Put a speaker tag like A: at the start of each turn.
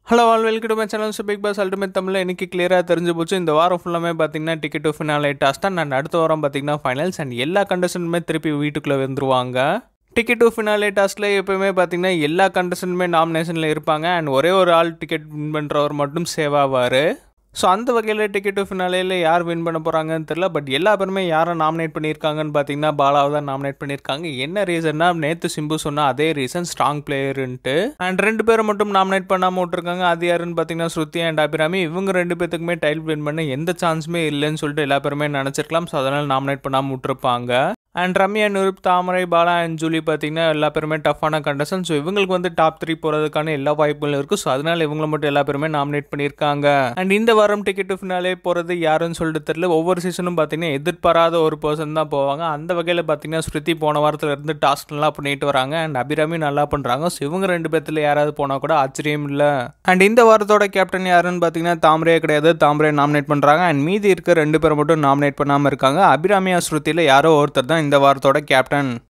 A: hello all welcome to my channel Bigg Boss ultimate தமிழில் இன்னைக்கு கிளியராக தெரிஞ்சு போச்சு இந்த வாரம் ஃபுல்லாமே பார்த்தீங்கன்னா டிக்கெட் டு ஃபினாலே டாஸ் தான் நான் அடுத்த வாரம் பார்த்தீங்கன்னா ஃபைனல்ஸ் அண்ட் எல்லா கண்டஸ்டன்ட்டுமே திருப்பி வீட்டுக்குள்ளே வந்துருவாங்க டிக்கெட் டு ஃபினாலே டாஸ்கில் எப்போயுமே பார்த்தீங்கன்னா எல்லா கண்டஸ்டன்ட்டுமே நாமினேஷனில் இருப்பாங்க அண்ட் ஒரே ஒரு ஆள் டிக்கெட் வின் பண்ணுறவர் மட்டும் சேவ் ஆவார் ஸோ அந்த வகையில் டிக்கெட் டு ஃபினாலேயில் யார் வின் பண்ண போகிறாங்கன்னு தெரில பட் எல்லா பேருமே யாரை நாமினேட் பண்ணியிருக்காங்கன்னு பார்த்தீங்கன்னா பாலாவை தான் நாமினேட் பண்ணியிருக்காங்க என்ன ரீசன்னா நேற்று சிம்பு சொன்ன அதே ரீசன் ஸ்ட்ராங் பிளேயருன்ட்டு அண்ட் ரெண்டு பேரை மட்டும் நாமினேட் பண்ணாமல் விட்டுருக்காங்க அது யாருன்னு பார்த்தீங்கன்னா ஸ்ருதி அண்ட் அபிராமி இவங்க ரெண்டு பேத்துக்குமே டைல் வின் பண்ண எந்த சான்ஸுமே இல்லைன்னு சொல்லிட்டு எல்லா பேருமே நினச்சிருக்கலாம் ஸோ அதனால் நாமினேட் பண்ணாமல் விட்டுருப்பாங்க and Ramya Niroop Thamarai Bala and Julie பார்த்தீங்கன்னா எல்லா பேருமே டஃப்பான கண்டஸ்டன் ஸோ இவங்களுக்கு வந்து டாப் த்ரீ போகிறதுக்கான எல்லா வாய்ப்புகளும் இருக்குது ஸோ அதனால இவங்களை மட்டும் எல்லா பேருமே நாமினேட் பண்ணியிருக்காங்க அண்ட் இந்த வாரம் டிக்கெட் ஃபினாலே போகிறது யாருன்னு சொல்லிட்டு தெரியல ஒவ்வொரு சீசனும் பார்த்தீங்கன்னா எதிர்பாராத ஒரு பர்சன் தான் போவாங்க அந்த வகையில் பார்த்தீங்கன்னா ஸ்ருதி போன வாரத்தில் இருந்து டாஸ்க் நல்லா பண்ணிட்டு வராங்க அண்ட் அபிராமி நல்லா பண்ணுறாங்க ஸோ இவங்க ரெண்டு பேர்த்தில் யாராவது போனால் கூட ஆச்சரியம் இல்லை அண்ட் இந்த வாரத்தோட கேப்டன் யாருன்னு பார்த்தீங்கன்னா தாமரையே கிடையாது தாமரையை நாமினேட் பண்ணுறாங்க அண்ட் மீதி இருக்க ரெண்டு பேரை மட்டும் நாமினேட் பண்ணாமல் இருக்காங்க அபிராமியா ஸ்ருதியில் யாரோ ஒருத்தர் தான் இந்த வாரத்தோட கேப்டன்